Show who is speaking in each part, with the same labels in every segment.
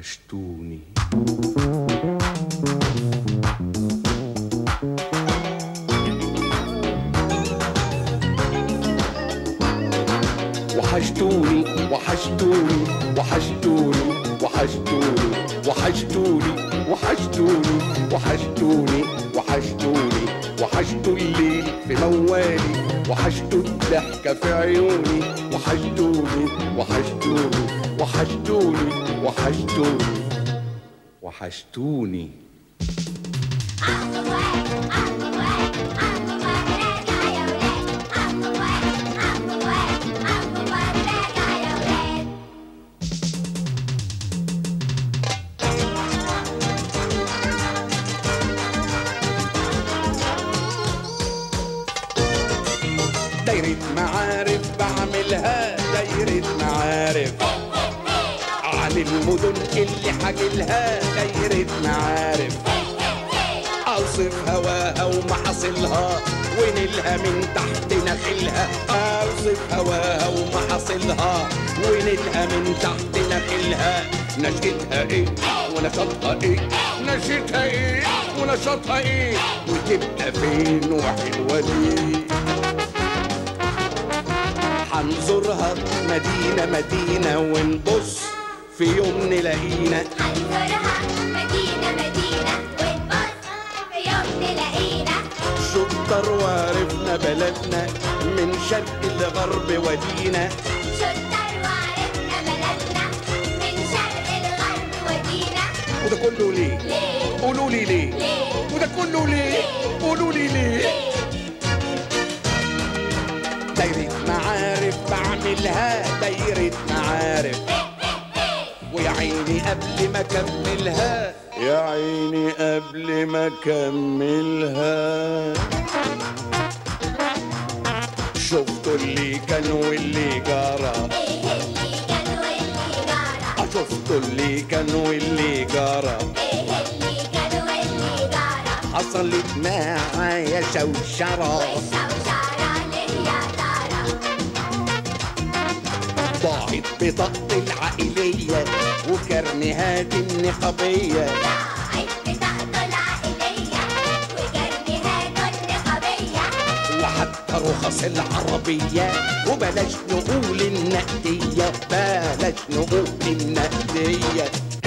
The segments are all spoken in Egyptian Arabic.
Speaker 1: وحشتوني وحشتوني وحشتوني وحشتوني وحشتوني وحشتوني وحشتوني وحشتوني وحشتوني وحشتوا الليل في موالي وحشتوا الضحكة في عيوني وحشتوني وحشتوني وحشتوني وحشتوني وحشتوني دايرة معارف بعملها دايرة معارف عن المدن اللي حاجلها دايرة معارف اوصف هواها ومحاصيلها ونيلها من تحت نخيلها اوصف هواها ومحاصيلها ونيلها من تحت نخيلها نشأتها ايه ونشاطها ايه نشأتها ايه ونشاطها ايه وتبقى فين وحلوة ليه حنزورها مدينة مدينة ونبص في يوم نلاقينا
Speaker 2: هنزورها مدينة مدينة ونبص في يوم نلاقينا
Speaker 1: شطر وعرفنا بلدنا من شرق لغرب ودينا
Speaker 2: شطر وعرفنا بلدنا من شرق الغرب ودينا
Speaker 1: وده كله ليه؟
Speaker 2: ليه؟
Speaker 1: قولوا لي ليه؟
Speaker 2: ليه؟
Speaker 1: وده كله ليه؟ قولوا لي ليه؟ دايرة معارف بعملها دايرة معارف ويا عيني قبل ما اكملها يا عيني قبل ما اكملها شفتوا اللي كان واللي جرى
Speaker 2: ايه اللي كان واللي جرى
Speaker 1: شفتوا اللي كان واللي جرى
Speaker 2: ايه اللي كان واللي جرى
Speaker 1: حصلت معايا شوشرة
Speaker 2: والشوشرة ليه يا ترى
Speaker 1: ضاعت بطاقتي العائلية وكرنيهات النقابية
Speaker 2: ضاعت بطاقته العائلية وجرنيهاته النقابية
Speaker 1: وحتى رخص العربية وبلاش نقول النقدية بلاش نقول النقدية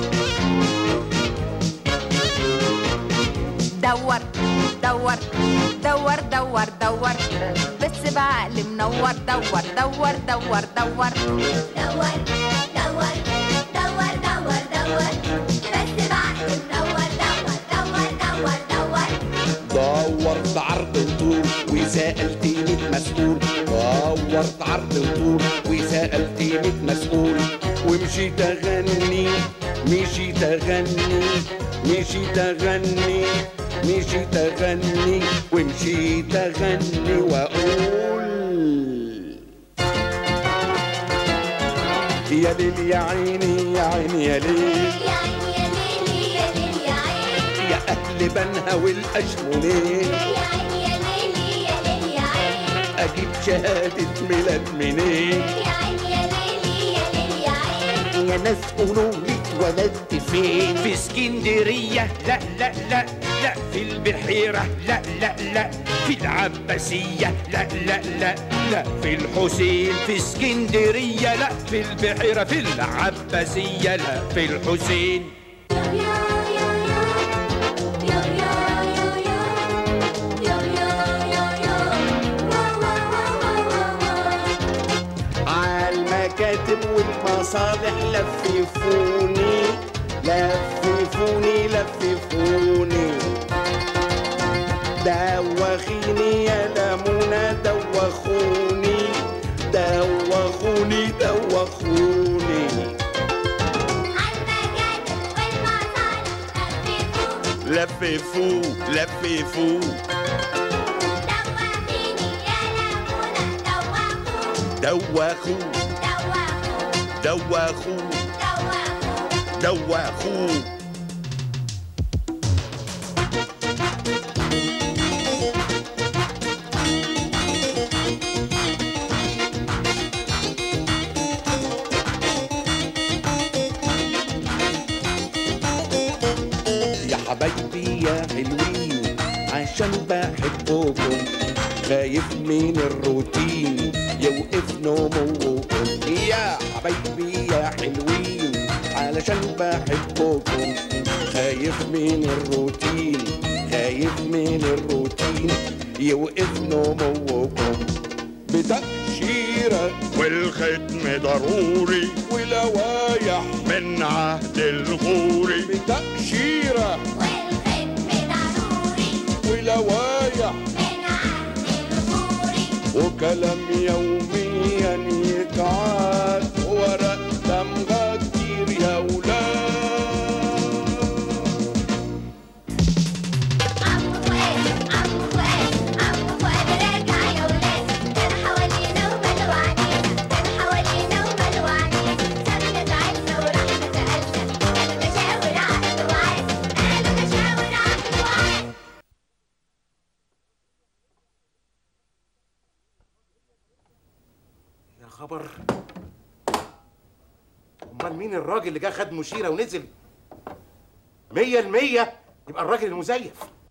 Speaker 3: دور دور دور دور دور بس بعقل منور دور دور دور دور
Speaker 2: دور دور دور دور دور بس بعد دور دور دور دور دور
Speaker 1: دورت عرض وطول وسألت ميت مسؤول دورت عرض وطول وسألت ميت مسؤول ومشيت أغني مشيت أغني مشيت أغني مشيت أغني ومشيت أغني وأقول يا ليل يا عيني يا عيني يا ليل
Speaker 2: يا عيني يا ليلي يا ليلي يا عيني
Speaker 1: يا أهل بنها والأشمونين
Speaker 2: يا عيني يا ليلي يا ليلي يا عيني
Speaker 1: أجيب شهادة ميلاد منين
Speaker 2: يا عيني يا ليلي يا ليلي يا عيني
Speaker 1: يا ناس قولوا لي اتولدت فين
Speaker 4: في اسكندرية لا لا لا لا في البحيرة لا لا لا في العباسية لا لا لا لا في الحسين في اسكندرية لا في البحيرة في العباسية لا في الحسين
Speaker 2: يا يا يا يا يا يا يا يا يا يا وا وا وا وا وا
Speaker 1: عالمكاتب والمصالح لففوني لففوني لففوني دوخيني يا لمونة دوخوني دوخوني دوخوني
Speaker 2: عالمكاتب والمصالح لففوا
Speaker 1: لففوا لففوا
Speaker 2: دوخيني يا لمونة دوخوا
Speaker 1: دوخوا
Speaker 2: دوخوا
Speaker 1: دوخوا
Speaker 2: دوخوا
Speaker 1: دوخوا حبايبي يا حلوين عشان بحبكم خايف من الروتين يوقف نموكم يا حبايبي يا حلوين علشان بحبكم خايف من الروتين خايف من الروتين يوقف نموكم بتأشيرة والختم ضروري ولوايح من عهد الغوري بتأشيرة
Speaker 2: والختم ضروري
Speaker 1: ولوايح
Speaker 2: من عهد الغوري
Speaker 1: وكلام يوميا يتعاد ورق دمغة كتير يا ولاد
Speaker 2: عمو فؤاد عمو فؤاد عمو فؤاد راجع يا ولاد كان حوالينا وماله علينا كان حوالينا وماله علينا سابنا زعلنا ورحنا سألنا قالوا ده شاور عقل وعاز قالوا ده شاور عقل وعاز
Speaker 5: يا خبر امال مين الراجل اللي جه خد مشيره ونزل مية المية يبقى الراجل المزيف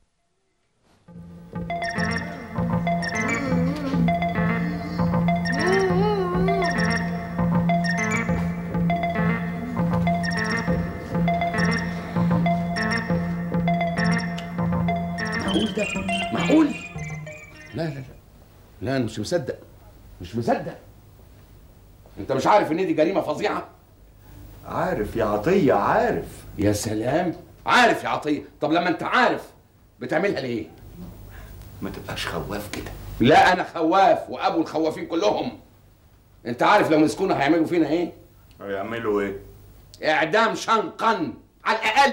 Speaker 4: معقول ده معقول لا لا لا لا انا مش مصدق مش مصدق انت مش عارف ان دي جريمه فظيعه
Speaker 6: عارف يا عطية عارف
Speaker 4: يا سلام عارف يا عطيه طب لما انت عارف بتعملها ليه
Speaker 6: ما تبقاش خواف كده
Speaker 4: لا انا خواف وابو الخوافين كلهم انت عارف لو مسكونا هيعملوا فينا ايه
Speaker 6: هيعملوا ايه؟
Speaker 4: اعدام شنقا على الاقل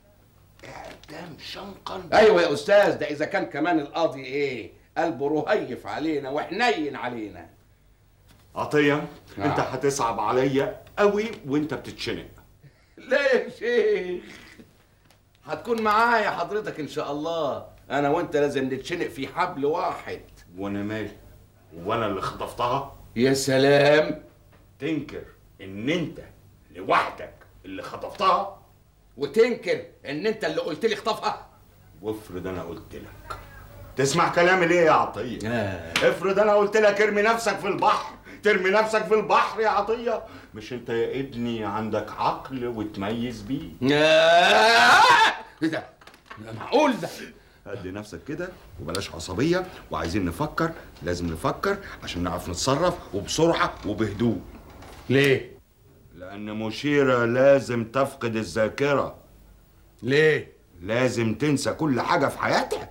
Speaker 6: اعدام شنقا
Speaker 4: ايوه يا استاذ ده اذا كان كمان القاضي ايه قلبه رهيف علينا وحنين علينا
Speaker 6: عطية
Speaker 4: آه.
Speaker 6: انت هتصعب عليا قوي وانت بتتشنق
Speaker 4: لا يا شيخ هتكون معايا حضرتك ان شاء الله انا وانت لازم نتشنق في حبل واحد
Speaker 6: وانا مالي وانا اللي خطفتها
Speaker 4: يا سلام
Speaker 6: تنكر ان انت لوحدك اللي خطفتها
Speaker 4: وتنكر ان انت اللي قلت لي اخطفها
Speaker 6: وافرض انا قلت لك تسمع كلامي ليه يا عطية
Speaker 4: آه.
Speaker 6: افرض انا قلت لك ارمي نفسك في البحر ترمي نفسك في البحر يا عطية مش انت يا ابني عندك عقل وتميز بيه
Speaker 4: آه. ايه ده ده معقول ده
Speaker 6: هدي نفسك كده وبلاش عصبية وعايزين نفكر لازم نفكر عشان نعرف نتصرف وبسرعة وبهدوء
Speaker 4: ليه
Speaker 6: لأن مشيرة لازم تفقد الذاكرة
Speaker 4: ليه
Speaker 6: لازم تنسى كل حاجة في حياتها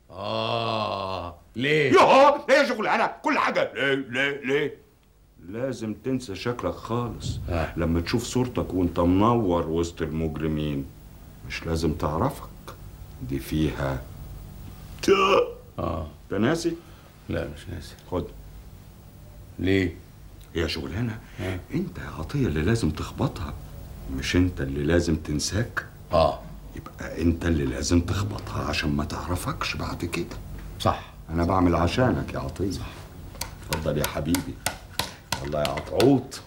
Speaker 4: اه ليه
Speaker 6: يوه ليه شغلانة كل حاجة ليه ليه ليه لازم تنسى شكلك خالص
Speaker 4: آه.
Speaker 6: لما تشوف صورتك وانت منور وسط المجرمين مش لازم تعرفك دي فيها
Speaker 4: اه
Speaker 6: انت ناسي
Speaker 4: لا مش ناسي
Speaker 6: خد
Speaker 4: ليه
Speaker 6: هي شغلانه
Speaker 4: آه.
Speaker 6: انت يا عطيه اللي لازم تخبطها مش انت اللي لازم تنساك
Speaker 4: اه
Speaker 6: يبقى انت اللي لازم تخبطها عشان ما تعرفكش بعد كده
Speaker 4: صح
Speaker 6: انا بعمل عشانك يا عطيه صح اتفضل يا حبيبي والله يا عطعوط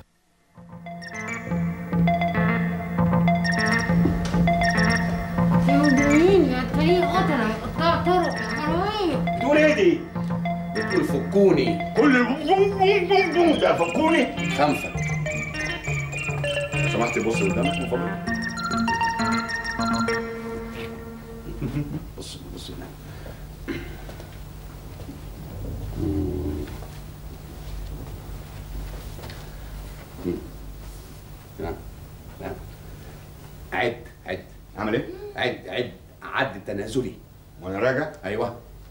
Speaker 7: يا مجرمين يا طريق قطر هيقطعوا طرق يا حرامية
Speaker 6: بتقول ايه دي؟
Speaker 4: بتقول فكوني
Speaker 6: كل ده فكوني
Speaker 4: خنفك
Speaker 6: لو سمحت بص قدامك من فضلك
Speaker 4: بص بص هنا نعم نعم عد عد
Speaker 6: عامل ايه؟
Speaker 4: عد عد عد تنازلي
Speaker 6: وانا راجع
Speaker 4: ايوه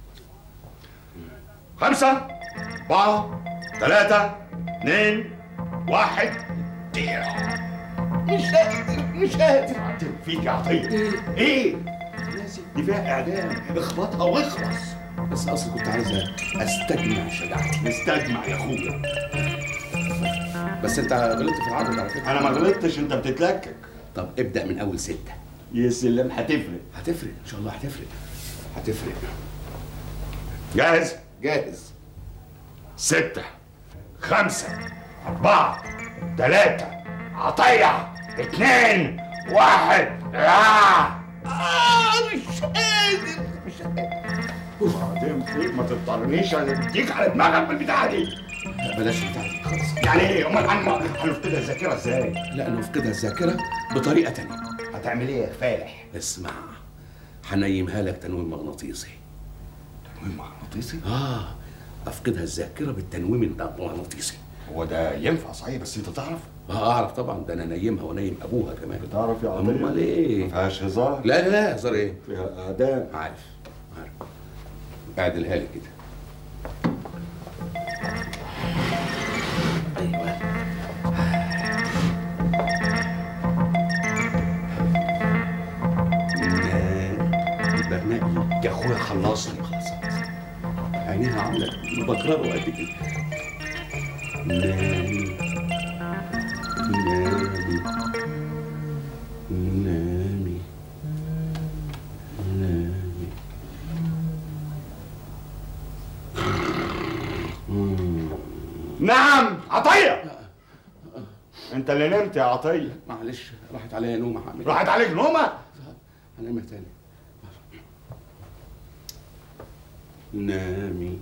Speaker 6: خمسة أربعة ثلاثة اثنين واحد
Speaker 4: مش قادر مش قادر
Speaker 6: عدل فيك يا عطية ايه؟ دي فيها اعدام اخبطها واخلص
Speaker 4: بس اصلا كنت عايز استجمع شجاعتي
Speaker 6: نستجمع يا اخويا
Speaker 4: بس انت غلطت في العدد على فكره
Speaker 6: انا ما غلطتش انت بتتلكك
Speaker 4: طب ابدا من اول سته
Speaker 6: يا سلام هتفرق
Speaker 4: هتفرق ان شاء الله هتفرق هتفرق
Speaker 6: جاهز
Speaker 4: جاهز
Speaker 6: ستة خمسة أربعة ثلاثة عطية اثنين واحد آه. آه مش قادر مش قادر وبعدين فين ما تضطرنيش اديك على دماغك بالبتاعه دي
Speaker 5: بلاش بتاعتي خالص
Speaker 6: يعني ايه امال هن- هنفقدها الذاكره ازاي
Speaker 5: لا نفقدها الذاكره بطريقه تانية
Speaker 6: هتعمل ايه يا فالح
Speaker 5: اسمع هنيمها لك تنويم مغناطيسي
Speaker 6: تنويم مغناطيسي
Speaker 5: اه افقدها الذاكره بالتنويم المغناطيسي
Speaker 6: هو ده ينفع صحيح بس انت تعرف
Speaker 5: اه اعرف طبعا ده انا نايمها ونايم ابوها كمان
Speaker 6: بتعرف يا عطيه
Speaker 5: امال ايه
Speaker 6: ما فيهاش هزار
Speaker 5: لا لا لا هزار ايه
Speaker 6: فيها اداء
Speaker 5: عارف عارف اعدلها لي كده ايوه البرنامج
Speaker 6: يا اخويا خلصني
Speaker 5: خلاص عينيها عامله بكرره قد كده نامي نامي نامي نامي
Speaker 6: نعم عطيه انت اللي نمت يا عطيه
Speaker 5: معلش راحت عليا نومه هعمل
Speaker 6: راحت عليك نومه
Speaker 5: هنامها تاني نامي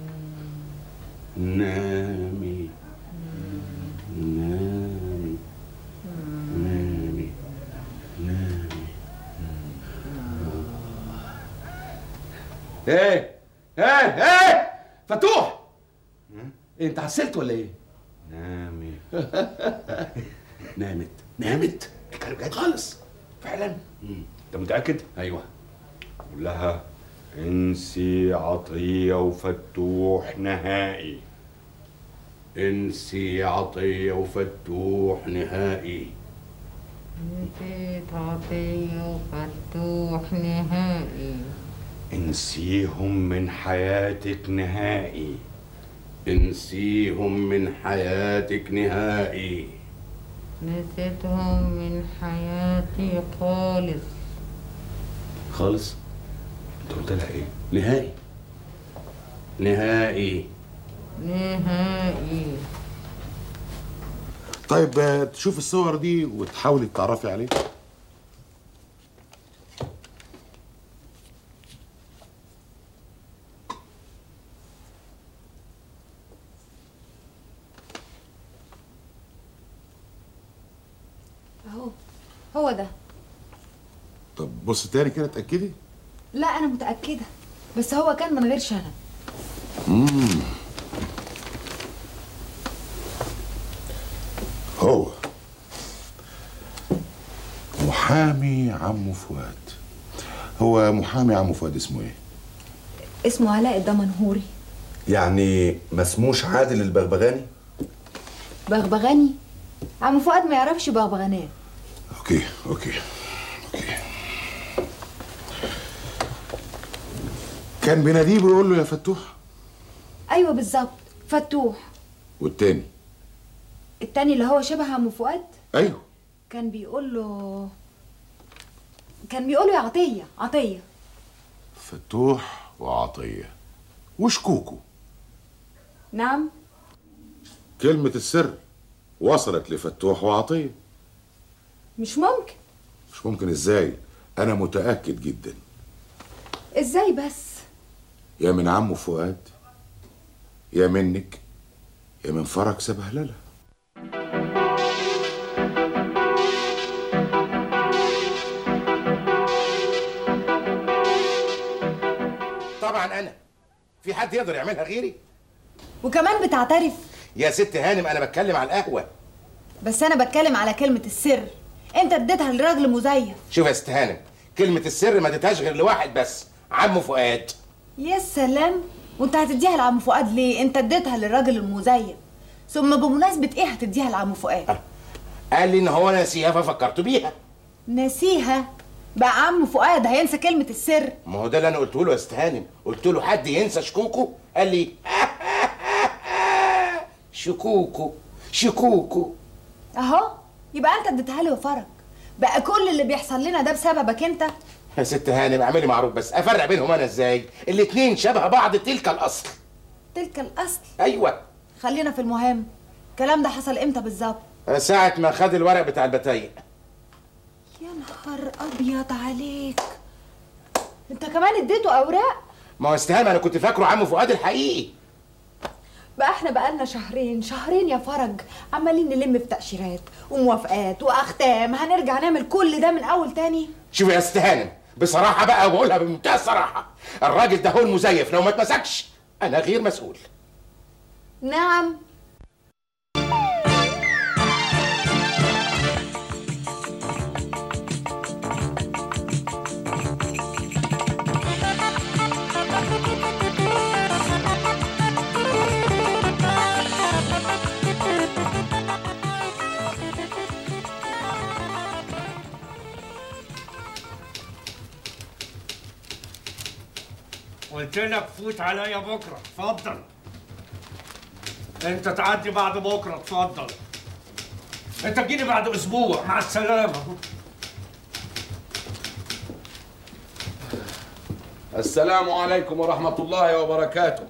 Speaker 5: نامي نامي نامي نامي ايه ايه ايه فتوح إيه انت عسلت ولا ايه
Speaker 6: نامي
Speaker 5: نامت نامت
Speaker 6: كان بجد
Speaker 5: خالص
Speaker 6: فعلا انت متاكد
Speaker 5: ايوه
Speaker 6: قول لها انسي عطيه وفتوح نهائي
Speaker 5: انسي عطية وفتوح نهائي
Speaker 7: نسيت عطية وفتوح نهائي
Speaker 6: انسيهم من حياتك نهائي
Speaker 5: انسيهم من حياتك نهائي
Speaker 7: نسيتهم من حياتي خالص
Speaker 5: خالص
Speaker 6: انت قلت لها ايه
Speaker 5: نهائي نهائي
Speaker 7: نهائي
Speaker 8: طيب آه، تشوف الصور دي وتحاولي تتعرفي عليه
Speaker 9: اهو هو ده
Speaker 8: طب بص تاني كده اتاكدي
Speaker 9: لا انا متاكده بس هو كان من غير شنب
Speaker 8: هو محامي عمو فؤاد هو محامي عمو فؤاد اسمه ايه
Speaker 9: اسمه علاء الدمنهوري
Speaker 10: يعني ما اسموش عادل البغبغاني
Speaker 9: بغبغاني عم فؤاد ما يعرفش بغبغانات
Speaker 8: اوكي اوكي اوكي كان بيناديه بيقول له يا فتوح
Speaker 9: ايوه بالظبط فتوح
Speaker 8: والتاني
Speaker 9: التاني اللي هو شبه عم فؤاد
Speaker 8: ايوه
Speaker 9: كان بيقول له كان بيقول له يا عطيه عطيه
Speaker 8: فتوح وعطيه وشكوكو
Speaker 9: نعم
Speaker 8: كلمة السر وصلت لفتوح وعطية
Speaker 9: مش ممكن
Speaker 8: مش ممكن ازاي انا متأكد جدا
Speaker 9: ازاي بس
Speaker 8: يا من عمو فؤاد يا منك يا من فرج سبهلله
Speaker 5: طبعا انا في حد يقدر يعملها غيري
Speaker 9: وكمان بتعترف
Speaker 5: يا ست هانم انا بتكلم على القهوه
Speaker 9: بس انا بتكلم على كلمه السر انت اديتها لراجل مزيف
Speaker 5: شوف يا ست هانم كلمه السر ما اديتهاش غير لواحد بس عمو فؤاد
Speaker 9: يا سلام وانت هتديها لعم فؤاد ليه انت اديتها للراجل المزيف ثم بمناسبه ايه هتديها لعم فؤاد
Speaker 5: قال لي ان هو ناسيها ففكرت بيها
Speaker 9: نسيها بقى عم فؤاد هينسى كلمه السر
Speaker 5: ما هو ده اللي انا قلته له يا ست هانم قلت له حد ينسى شكوكو قال لي شكوكو شكوكو
Speaker 9: اهو يبقى انت اديتها لي وفرج بقى كل اللي بيحصل لنا ده بسببك انت
Speaker 5: يا ست هانم اعملي معروف بس افرق بينهم انا ازاي الاتنين شبه بعض تلك الاصل
Speaker 9: تلك الاصل
Speaker 5: ايوه
Speaker 9: خلينا في المهم الكلام ده حصل امتى بالظبط
Speaker 5: ساعة ما خد الورق بتاع البتايق
Speaker 9: يا نهار ابيض عليك انت كمان اديته اوراق
Speaker 5: ما هو استهام انا كنت فاكره عم فؤاد الحقيقي
Speaker 9: بقى احنا بقالنا شهرين شهرين يا فرج عمالين نلم في تأشيرات وموافقات واختام هنرجع نعمل كل ده من اول تاني
Speaker 5: شوف يا استهانم بصراحه بقى وبقولها بمنتهى الصراحه الراجل ده هو المزيف لو ما اتمسكش انا غير مسؤول
Speaker 9: نعم
Speaker 4: قلت لك فوت عليا بكره اتفضل انت تعدي بعد بكره اتفضل انت تجيني بعد اسبوع مع السلامه
Speaker 8: السلام عليكم ورحمة الله وبركاته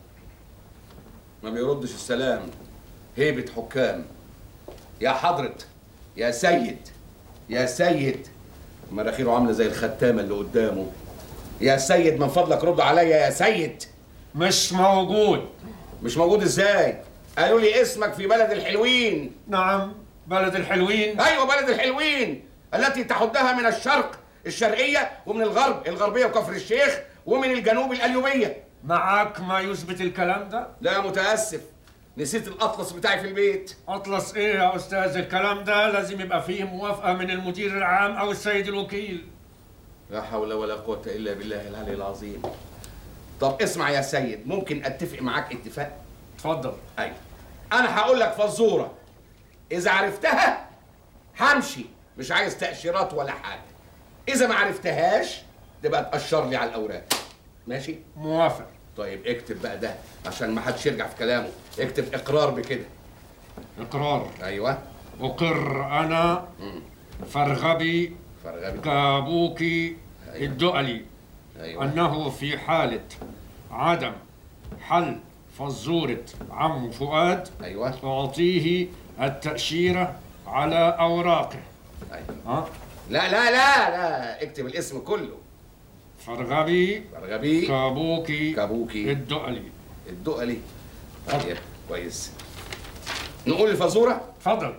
Speaker 8: ما بيردش السلام هيبة حكام يا حضرة يا سيد يا سيد مناخيره عاملة زي الختامة اللي قدامه يا سيد من فضلك رد عليا يا سيد
Speaker 4: مش موجود
Speaker 8: مش موجود ازاي قالوا لي اسمك في بلد الحلوين
Speaker 4: نعم بلد الحلوين
Speaker 8: ايوه بلد الحلوين التي تحدها من الشرق الشرقية ومن الغرب الغربية وكفر الشيخ ومن الجنوب القليوبية
Speaker 4: معاك ما يثبت الكلام ده
Speaker 8: لا متأسف نسيت الأطلس بتاعي في البيت
Speaker 4: اطلس ايه يا استاذ الكلام ده لازم يبقى فيه موافقه من المدير العام او السيد الوكيل
Speaker 8: لا حول ولا قوة إلا بالله العلي العظيم طب اسمع يا سيد ممكن أتفق معاك اتفاق
Speaker 4: اتفضل
Speaker 8: أيوة أنا هقول لك فزورة إذا عرفتها همشي مش عايز تأشيرات ولا حاجة إذا ما عرفتهاش تبقى تأشر لي على الأوراق ماشي
Speaker 4: موافق
Speaker 8: طيب اكتب بقى ده عشان ما حدش يرجع في كلامه اكتب إقرار بكده
Speaker 4: اقرار
Speaker 8: أيوة
Speaker 4: اقر انا فرغبي
Speaker 8: فرغبي
Speaker 4: كابوكي الدؤلي
Speaker 8: أيوة
Speaker 4: أنه في حالة عدم حل فزورة عم فؤاد
Speaker 8: أيوة
Speaker 4: أعطيه التأشيرة على أوراقه
Speaker 8: أيوة
Speaker 4: ها؟
Speaker 8: لا لا لا لا اكتب الاسم كله
Speaker 4: فرغبي
Speaker 8: فرغبي
Speaker 4: كابوكي
Speaker 8: كابوكي
Speaker 4: الدؤلي
Speaker 8: الدقلي طيب كويس نقول الفزورة
Speaker 4: اتفضل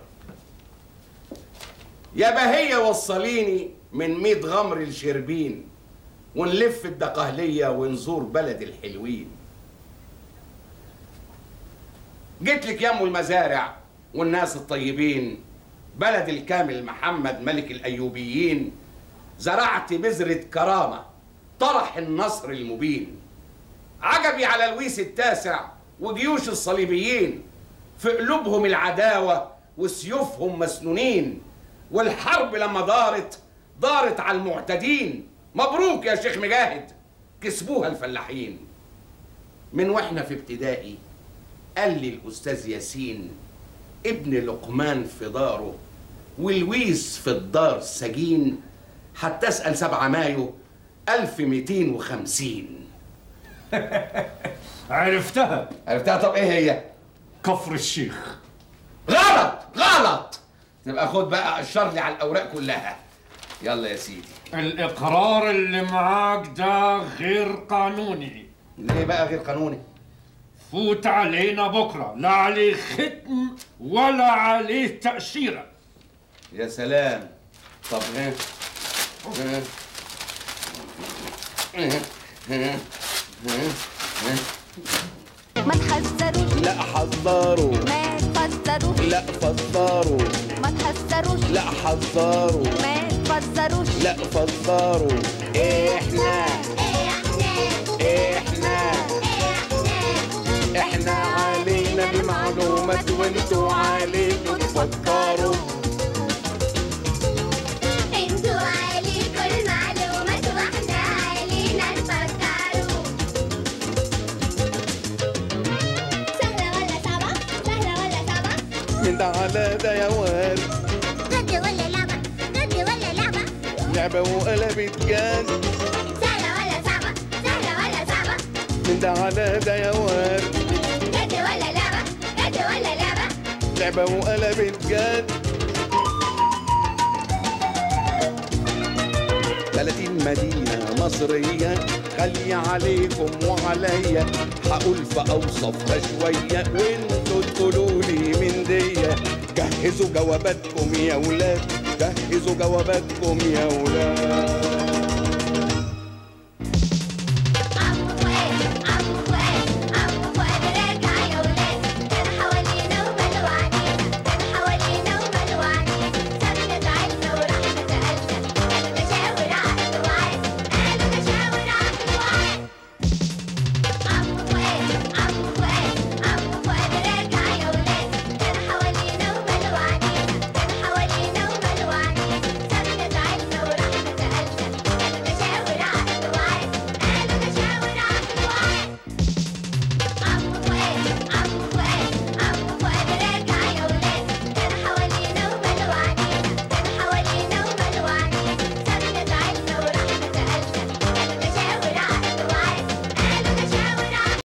Speaker 8: يا بهية وصليني من ميت غمر الشربين ونلف الدقهلية ونزور بلد الحلوين جيت لك يا ام المزارع والناس الطيبين بلد الكامل محمد ملك الايوبيين زرعت بذرة كرامة طرح النصر المبين عجبي على لويس التاسع وجيوش الصليبيين في قلوبهم العداوة وسيوفهم مسنونين والحرب لما دارت دارت على المعتدين مبروك يا شيخ مجاهد كسبوها الفلاحين من واحنا في ابتدائي قال لي الأستاذ ياسين ابن لقمان في داره ولويس في الدار سجين حتى اسأل 7 مايو 1250
Speaker 4: عرفتها
Speaker 8: عرفتها طب ايه هي؟
Speaker 4: كفر الشيخ
Speaker 8: غلط غلط تبقى خد بقى قشر لي على الاوراق كلها يلا يا سيدي
Speaker 4: الإقرار اللي معاك ده غير قانوني
Speaker 8: ليه بقى غير قانوني؟
Speaker 4: فوت علينا بكرة لا عليه ختم ولا عليه تأشيرة
Speaker 8: يا سلام طب ها ها ها ها ها ها
Speaker 2: ما تحذروش
Speaker 1: لا حذروا
Speaker 2: ما تفسروش
Speaker 1: لا فسروا
Speaker 2: ما تحذروش
Speaker 1: لا حذروا
Speaker 2: ما تفسروش
Speaker 1: لا فسروا احنا احنا احنا علينا المعلومات وانتوا عليكم تفكروا
Speaker 2: انتوا عليكم المعلومات واحنا علينا نفكروا سهلة ولا صعبة؟ سهلة ولا صعبة؟
Speaker 1: من ده على ده يا واد
Speaker 2: جد ولا لعبة؟ جد ولا لعبة؟
Speaker 1: لعبة وقلبت جاز
Speaker 2: سهلة ولا صعبة؟ سهلة ولا صعبة؟
Speaker 1: من ده على ده يا واد
Speaker 2: جد ولا لعبة؟ جد ولا لعبة؟
Speaker 1: لعبة وقلبت جاز مدينة مصرية غالية عليكم وعليا هقول فأوصفها شوية وانتوا تقولوا لي من دي جهزوا جواباتكم يا ولاد جهزوا جواباتكم يا ولاد